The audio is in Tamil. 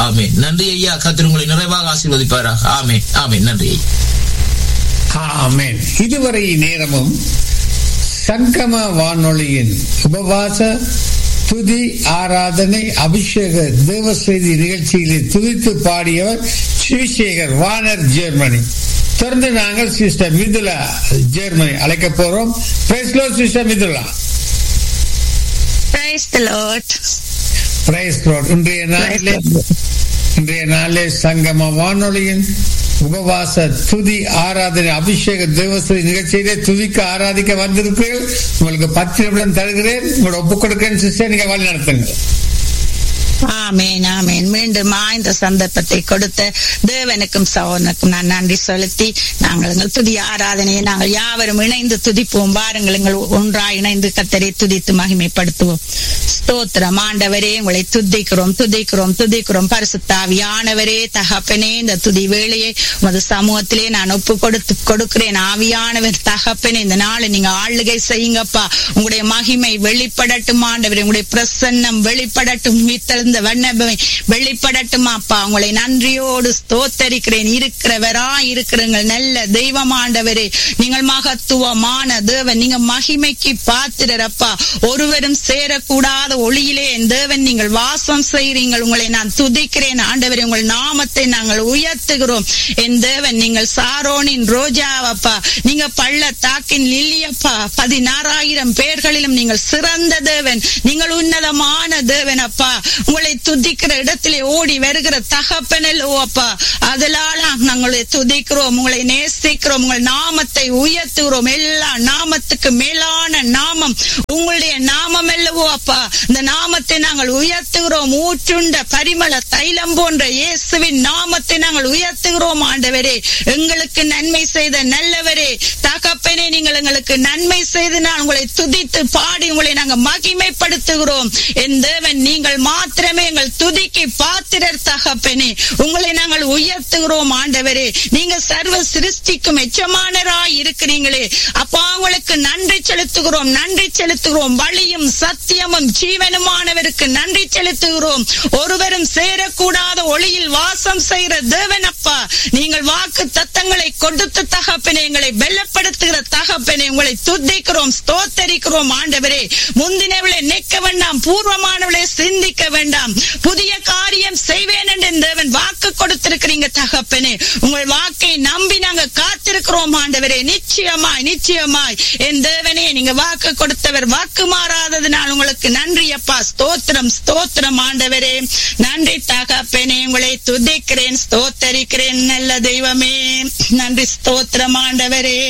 ஆமே நன்றி ஐயா கத்திர உங்களை நிறைவாக ஆசீர்வதிப்பாராக ஆமே ஆமே நன்றி ஆமென் இதுவரை நேரமும் சங்கம வானொலியின் உபவாச துதி ஆராதனை அபிஷேக தேவ செய்தி நிகழ்ச்சியிலே துதித்து பாடியவர் ஸ்ரீசேகர் வானர் ஜெர்மனி தொடர்ந்து நாங்கள் சிஸ்டர் மிதுலா ஜெர்மனி அழைக்க போறோம் பிரைஸ்லோ sister Mithula Praise the Lord. Praise lord இன்றைய நாளிலே இன்றைய நாளிலே சங்கம வானொலியின் உபவாச துதி ஆராதனை அபிஷேக தேவஸ்வரி நிகழ்ச்சியிலே துதிக்க ஆராதிக்க வந்திருக்கிறீர்கள் உங்களுக்கு பத்து நிமிடம் தருகிறேன் உங்களோட ஒப்புக் கொடுக்கிறேன் சிஸ்டர் நீங்க வழி நடத்துங்க ஆமேன் ஆமேன் மீண்டுமா இந்த சந்தர்ப்பத்தை கொடுத்த தேவனுக்கும் சகோதரனுக்கும் நான் நன்றி செலுத்தி நாங்கள் எங்கள் துதி ஆராதனையை நாங்கள் யாவரும் இணைந்து துதிப்போம் வாருங்கள் எங்கள் ஒன்றாய் இணைந்து கத்தரை துதித்து மகிமைப்படுத்துவோம் ஸ்தோத்திரம் ஆண்டவரே உங்களை துதிக்கிறோம் துதிக்கிறோம் துதிக்கிறோம் பரிசுத்தாவியானவரே தகப்பனே இந்த துதி வேளையை உமது சமூகத்திலே நான் ஒப்பு கொடுத்து கொடுக்கிறேன் ஆவியானவர் தகப்பனே இந்த நாளை நீங்க ஆளுகை செய்யுங்கப்பா உங்களுடைய மகிமை வெளிப்படட்டும் ஆண்டவரே உங்களுடைய பிரசன்னம் வெளிப்படட்டும் உயிர்த்தெழுந்த வண்ணபமை வெளிப்படட்டும் அப்பா உங்களை நன்றியோடு ஸ்தோத்தரிக்கிறேன் இருக்கிறவரா இருக்கிறங்கள் நல்ல தெய்வம் ஆண்டவரே நீங்கள் மகத்துவமான தேவன் நீங்க மகிமைக்கு பாத்திரப்பா ஒருவரும் சேரக்கூடாத ஒளியிலே என் தேவன் நீங்கள் வாசம் செய்கிறீங்கள் உங்களை நான் துதிக்கிறேன் ஆண்டவரே உங்கள் நாமத்தை நாங்கள் உயர்த்துகிறோம் என் தேவன் நீங்கள் சாரோனின் ரோஜாவப்பா நீங்க பள்ளத்தாக்கின் லில்லியப்பா பதினாறாயிரம் பேர்களிலும் நீங்கள் சிறந்த தேவன் நீங்கள் உன்னதமான தேவன் அப்பா உங்களை துதிக்கிற இடத்திலே ஓடி வருகிற தகப்பனல் ஓ அப்பா அதனால நாங்களை துதிக்கிறோம் உங்களை நேசிக்கிறோம் உங்கள் நாமத்தை உயர்த்துகிறோம் எல்லா நாமத்துக்கு மேலான நாமம் உங்களுடைய நாமம் அல்லவோ அப்பா இந்த நாமத்தை நாங்கள் உயர்த்துகிறோம் ஊற்றுண்ட பரிமள தைலம் போன்ற இயேசுவின் நாமத்தை நாங்கள் உயர்த்துகிறோம் ஆண்டவரே எங்களுக்கு நன்மை செய்த நல்லவரே தகப்பனே நீங்கள் எங்களுக்கு நன்மை செய்து நான் உங்களை துதித்து பாடி உங்களை நாங்கள் மகிமைப்படுத்துகிறோம் என் தேவன் நீங்கள் மாத்திரமே எங்கள் துதிக்கு பாத்திரர் தகப்பனே உங்களை நாங்கள் உயர்த்துகிறோம் ஆண்டவரே நீங்க சர்வ சிருஷ்டிக்கும் எச்சமானராய் இருக்கிறீங்களே அப்பா உங்களுக்கு நன்றி செலுத்துகிறோம் நன்றி செலுத்துகிறோம் வழியும் சத்தியமும் ஜீவனுமானவருக்கு நன்றி செலுத்துகிறோம் ஒருவரும் சேரக்கூடாத ஒளியில் வாசம் செய்கிற தேவன் அப்பா நீங்கள் வாக்கு தத்தங்களை கொடுத்து தகப்பனே எங்களை வெல்லப்படுத்துகிற தகப்பனே உங்களை துதிக்கிறோம் ஸ்தோத்தரிக்கிறோம் ஆண்டவரே முந்தினவளை நிற்க வேண்டாம் பூர்வமானவளை சிந்திக்க வேண்டாம் புதிய காரியம் செய்வேன் என்று தேவன் வாக்கு கொடுத்திருக்கிறீங்க தகப்பனே உங்கள் வாக்கை நம்பி நாங்க காத்திருக்கிறோம் ஆண்டவரே நிச்சயமாய் நிச்சயமாய் என் தேவனே நீங்க வாக்கு கொடுத்தவர் வாக்கு மாறாததுனால் உங்களுக்கு நன்றி அப்பா ஸ்தோத்திரம் ஸ்தோத்திரம் ஆண்டவரே நன்றி தகப்பனே உங்களை துதிக்கிறேன் ஸ்தோத்தரிக்கிறேன் நல்ல தெய்வமே நன்றி ஸ்தோத்திரம் ஆண்டவரே